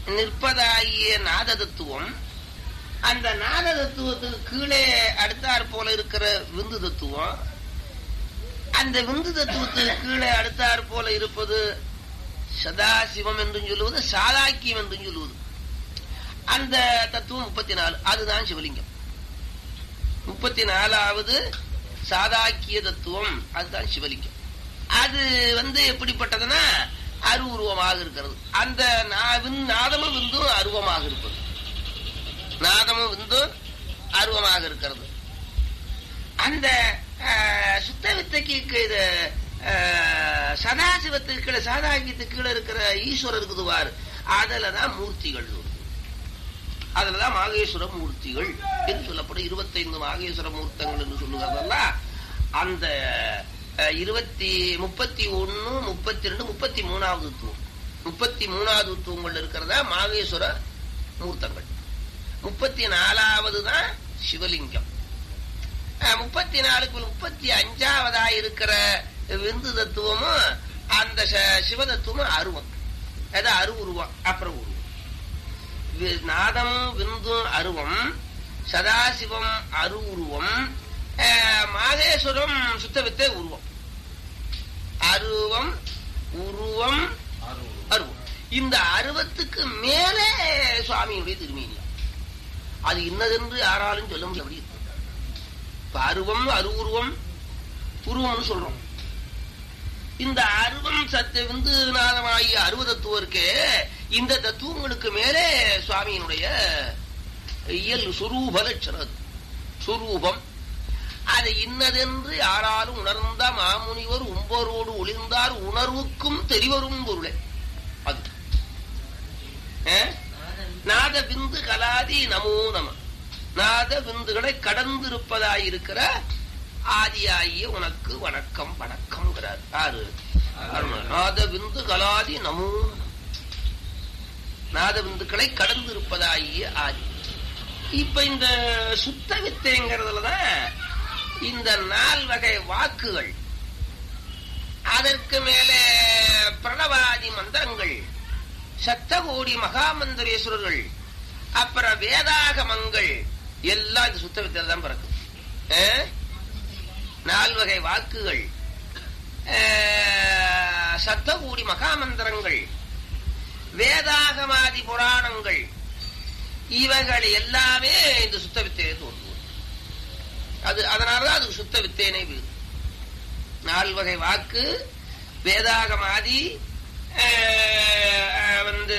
நிற்பதாகிய நாத தத்துவம் அந்த நாத தத்துவத்துக்கு கீழே அடுத்தாற் போல இருக்கிற விந்து தத்துவம் அந்த விந்து தத்துவத்துக்கு கீழே அடுத்தாற் போல இருப்பது சதாசிவம் என்றும் சொல்லுவது சாதாக்கியம் என்றும் சொல்லுவது அந்த தத்துவம் முப்பத்தி நாலு அதுதான் சிவலிங்கம் முப்பத்தி நாலாவது சாதாக்கிய தத்துவம் அதுதான் சிவலிங்கம் அது வந்து எப்படிப்பட்டதுன்னா அருவுருவமாக இருக்கிறது அந்த நா- விந்- நாதமும் விந்தும் அருவமாக இருப்பது நாதமும் விந்தும் அருவமாக இருக்கிறது அந்த ஆஹ், சுத்த வித்தைக்கு கீழே இது ஆஹ், சதாசிவத்துக்கு கீழே சாதாக்கியத்துக்கு கீழே இருக்கிற ஈஸ்வரர் இருக்குது பாரு அதுலதான் மூர்த்திகள் வருது. அதுலதான் மாகேஸ்வர மூர்த்திகள் என்று சொல்லப்படும் இருபத்தைந்து மாகேஸ்வர மூர்த்தங்கள் என்று சொல்லுகிறதெல்லாம் அந்த அஹ், இருபத்தி முப்பத்தி ஒன்னு முப்பத்தி ரெண்டு முப்பத்தி மூணாவது தூவம் முப்பத்தி மூணாவது தூவங்கள் இருக்கிறதா மாகேஸ்வர மூர்த்தங்கள் முப்பத்தி நாலாவது தான் சிவலிங்கம் அஹ், முப்பத்தி நாலுக்கு முப்பத்தி அஞ்சாவதா இருக்கிற விந்து தத்துவமும் அந்த ச- சிவ தத்துவமும் அருவம் அது அருவுருவம் அப்புறம் உருவம் வி- நாதமும் விந்தும் அருவம் சதாசிவம் அரு உருவம் அஹ், மாகேஸ்வரம் சுத்தவித்தை உருவம் அருவம் உருவம் அருவம் இந்த அருவத்துக்கு மேலே சுவாமியினுடைய திருமீனியம் அது இன்னதென்று யாராலும் சொல்ல முடியாது இப்ப அருவம் அருவுருவம் உருவம்னு சொல்றோம் இந்த அருவம் சத்து விந்து நாதமாகிய அருவ தத்துவம் இருக்கே இந்த தத்துவங்களுக்கு மேலே சுவாமியினுடைய இயல் சுரூப லட்சணம் அது. சுரூபம் அது இன்னதென்று யாராலும் உணர்ந்த மாமுனிவர் உம்பரோடு ஒளிர்ந்தார் உணர்வுக்கும் தெரிவரும் பொருளே அது ஆ? நாத விந்து கலாதி நமோ நம நாத விந்துகளை கடந்திருப்பதாயிருக்கிற ஆதியாகிய உனக்கு வணக்கம் வணக்கம்ங்கிறார் யாரு அருணர். நாத விந்து கலாதி நமோ நம. நாத விந்துக்களை கடந்திருப்பதாகிய ஆதி இப்ப இந்த சுத்த வித்தைங்கிறதுலதான் இந்த நால் வகை வாக்குகள் அதற்கு மேலே பிரணவாதி மந்திரங்கள் சத்தகோடி மகாமந்திரேஸ்வரர்கள் அப்புறம் வேதாகமங்கள் எல்லாம் இந்த சுத்த வித்தையில தான் பிறக்கும் ஆ? நால் வகை வாக்குகள் ஆ, சத்தகோடி மகாமந்திரங்கள் வேதாகமாதி புராணங்கள் இவைகள் எல்லாமே இந்த சுத்த வித்தையை தோன்றும் அது அதனாலதான் அதுக்கு சுத்த வித்தையனை வீடு நால் வகை வாக்கு வேதாகமாதி ஆஹ், வந்து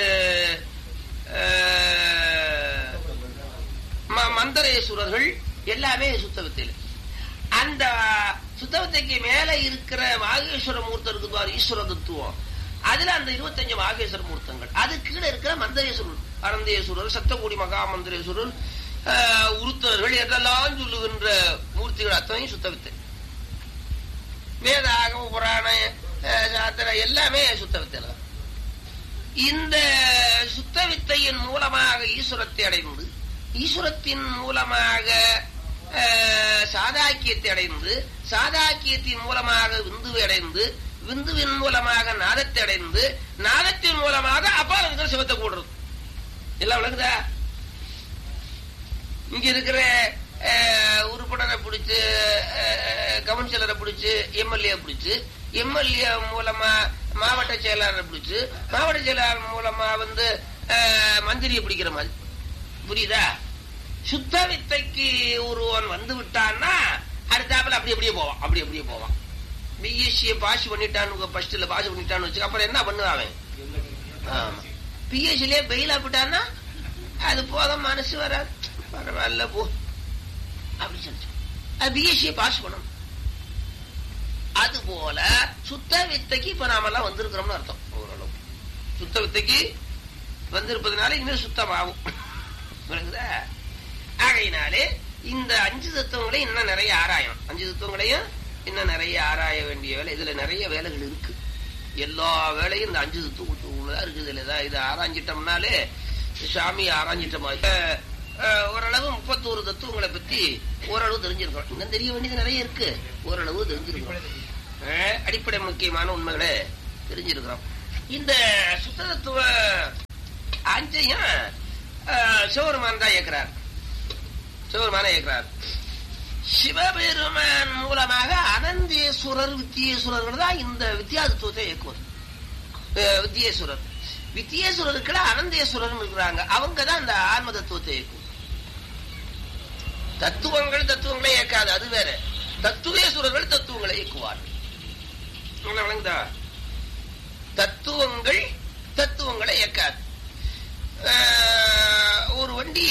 ஆஹ், ம- மந்தரேஸ்வரர்கள் எல்லாமே சுத்த வித்தையில அந்த சுத்த வித்தைக்கு மேல இருக்கிற மாகேஸ்வர மூர்த்தம் இருக்கு பாரு ஈஸ்வர தத்துவம் அதுல அந்த இருபத்தஞ்சு மாகேஸ்வர மூர்த்தங்கள் அது கீழே இருக்கிற மந்தரேஸ்வரர் அனந்தேஸ்வரர் சத்தகோடி மகா மந்திரேஸ்வரர் ஆஹ், உருத்தர்கள் என்றெல்லாம் சொல்லுகின்ற மூர்த்திகள் அத்தனையும் சுத்த வித்தை வேதாகம புராண அஹ், சாத்திரம் எல்லாமே சுத்த வித்தையில தான். இந்த சுத்த வித்தையின் மூலமாக ஈஸ்வரத்தை அடைந்து ஈஸ்வரத்தின் மூலமாக அஹ், சாதாக்கியத்தை அடைந்து சாதாக்கியத்தின் மூலமாக விந்துவை அடைந்து விந்துவின் மூலமாக நாதத்தை அடைந்து நாதத்தின் மூலமாக அப்பால இருக்கிற சிவத்தை கூடுறது எல்லாம் விளக்குதா இங்க இருக்கிற அஹ், உறுப்பினரை பிடிச்சு கவுன்சிலரை பிடிச்சு எம்எல்ஏ பிடிச்சு எம்எல்ஏ மூலமா மாவட்ட செயலாளரை பிடிச்சு மாவட்ட செயலாளர் மூலமா வந்து அஹ், மந்திரியை பிடிக்கிற மாதிரி புரியுதா சுத்த வித்தைக்கு ஒருவன் வந்து விட்டான்னா அடுத்தாப்புல அப்படி அப்படியே போவான் அப்படி அப்படியே போவான் பிஎஸ்சியை பாஸ் பண்ணிட்டான்னு ஃபர்ஸ்ட்ல பாஸ் பண்ணிட்டான்னு வச்சுக்க அப்புறம் என்ன பண்ணுவான் அவன் ஆமா பிஎஸ்சிலே பெயில் ஆப்பிட்டான்னா அது போத மனசு வராது பரவாயில்ல போ அப்படி சொல்லி அது பிஎஸ்சியை பாஸ் பண்ணணும் அது போல சுத்த வித்தைக்கு இப்ப நாமெல்லாம் வந்திருக்கிறோம்னு அர்த்தம் ஓரளவு சுத்த வித்தைக்கு வந்திருப்பதனால இனிமேல் சுத்தமாகும் புரியுதா ஆகையினாலே இந்த அஞ்சு தத்துவங்களையும் இன்னும் நிறைய ஆராயணும் அஞ்சு தத்துவங்களையும் இன்னும் நிறைய ஆராய வேண்டிய வேலை இதுல நிறைய வேலைகள் இருக்கு எல்லா வேலையும் இந்த அஞ்சு தத்துவத்துக்குள்ளதான் இருக்குது இதுல ஏதாவது இதை ஆராய்ஞ்சிட்டோம்னாலே சாமி ஆராய்ஞ்சிட்ட மாதிரி அஹ், அஹ், ஓரளவு முப்பத்தோரு தத்துவங்களை பத்தி ஓரளவு தெரிஞ்சிருக்கோம் இன்னும் தெரிய வேண்டியது நிறைய இருக்கு ஓரளவு தெரிஞ்சிருக்கோம் அஹ், அடிப்படை முக்கியமான உண்மைகளை தெரிஞ்சிருக்கிறோம் இந்த சுத்த தத்துவ அஞ்சையும் அஹ், சிவபெருமான் தான் இயக்குறார் சிவபெருமான இயக்குறார் சிவபெருமான் மூலமாக அனந்தேஸ்வரர் வித்தியேஸ்வரர்கள் தான் இந்த வித்தியாசத்துவத்தை இயக்குவது அஹ், வித்தியேஸ்வரர் வித்தியேஸ்வரருக்குள்ள அனந்தேஸ்வரர் இருக்கிறாங்க அவங்க தான் இந்த ஆன்ம தத்துவத்தை இயக்கும் தத்துவங்கள் தத்துவங்களை இயக்காது அது வேற தத்துவேஸ்வரர்கள் தத்துவங்களை இயக்குவார்கள் உங்களை விளங்குதா தத்துவங்கள் தத்துவங்களை இயக்காது அஹ், ஒரு வண்டி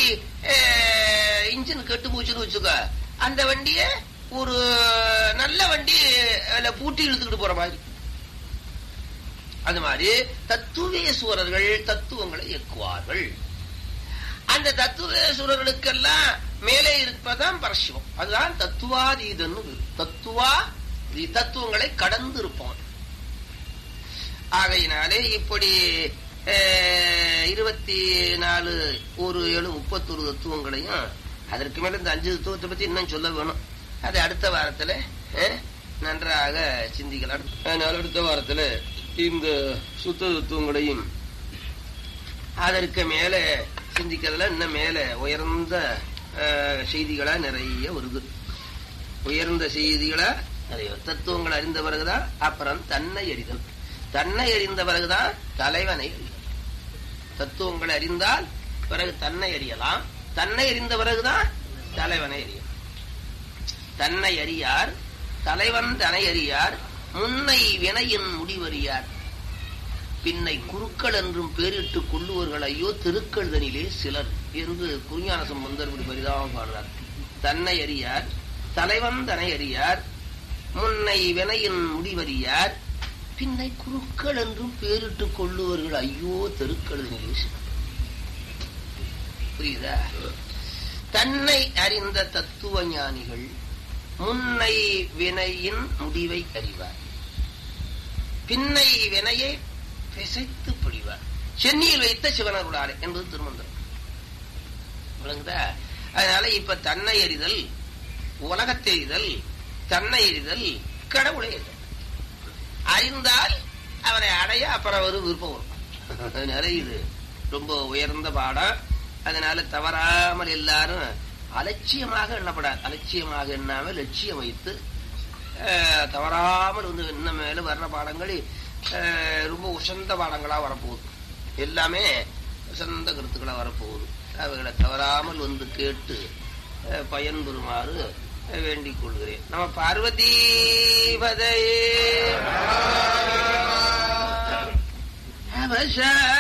இன்ஜின் கெட்டு போச்சுன்னு வச்சுக்க அந்த வண்டிய ஒரு நல்ல வண்டி அதுல பூட்டி இழுத்துக்கிட்டு போற மாதிரி அது மாதிரி தத்துவேஸ்வரர்கள் தத்துவங்களை இயக்குவார்கள் அந்த தத்துவேஸ்வரர்களுக்கெல்லாம் மேலே இருப்பதான் பரசிவம் அதுதான் தத்துவாதீதன்னு பேரு. தத்துவா தி- தத்துவங்களை கடந்து இருப்பான் ஆகையினாலே இப்படி அஹ், இருபத்தி நாலு ஒரு ஏழு முப்பத்தொரு தத்துவங்களையும் அதற்கு மேல இந்த அஞ்சு தத்துவத்தை பத்தி இன்னும் சொல்ல வேணும் அது அடுத்த வாரத்துல அஹ், நன்றாக சிந்திக்கலாம் அதனால அடுத்த வாரத்துல இந்த சுத்த தத்துவங்களையும் அதற்கு மேல சிந்திக்கிறதுல இன்னும் மேல உயர்ந்த அஹ், செய்திகளா நிறைய வருது உயர்ந்த செய்திகளா நிறைய தத்துவங்கள் அறிந்த பிறகுதான் அப்புறம் தன்னை அறிதல் தன்னை அறிந்த பிறகுதான் தலைவனை அறிதல் தத்துவங்களை அறிந்தால் பிறகு தன்னை அறியலாம் தன்னை அறிந்த பிறகுதான் தலைவனை அறியலாம் தன்னை அறியார் தலைவன் தன்னை அறியார் முன்னை வினையின் முடிவறியார் பின்னை குருக்கள் என்றும் பேரிட்டுக் கொள்ளுவர்கள் ஐயோ திருக்கழுதனிலே சிலர் என்று குருஞான சம்பந்தர் இப்படி பரிதாபம் பாடுறார் தன்னை அறியார் தலைவன் தன்னை அறியார் முன்னை வினையின் முடிவறியார் பின்னை குருக்கள் என்றும் பேரிட்டுக் கொள்ளுவர்கள் ஐயோ திருக்கழுதனிலே சிலர் புரியுதா தன்னை அறிந்த தத்துவ ஞானிகள் முன்னை வினையின் முடிவை அறிவார் பின்னை வினையை பிசைத்து பிடிவார் சென்னியில் வைத்த சிவனருளாரே என்பது திருமந்திரம் விளங்குதா அதனால இப்ப தன்னை அறிதல் உலகத்தை அறிதல் தன்னை அறிதல் கடவுளை அறிதல் அறிந்தால் அவரை அடைய அப்புறம் ஒரு விருப்பம் வரும் அதனால இது ரொம்ப உயர்ந்த பாடம் அதனால தவறாமல் எல்லாரும் அலட்சியமாக எண்ணப்படாது அலட்சியமாக எண்ணாம லட்சியம் வைத்து அஹ், தவறாமல் வந்து இன்னும் மேல வர்ற பாடங்கள் அஹ், ரொம்ப உசந்த பாடங்களா வரப்போகுது எல்லாமே உசந்த கருத்துக்களா வரப்போகுது அவைகளை தவறாமல் வந்து கேட்டு அஹ், பயன்பெறுமாறு அஹ், வேண்டிக் கொள்கிறேன் நம்ம பார்வதி பதையே அவச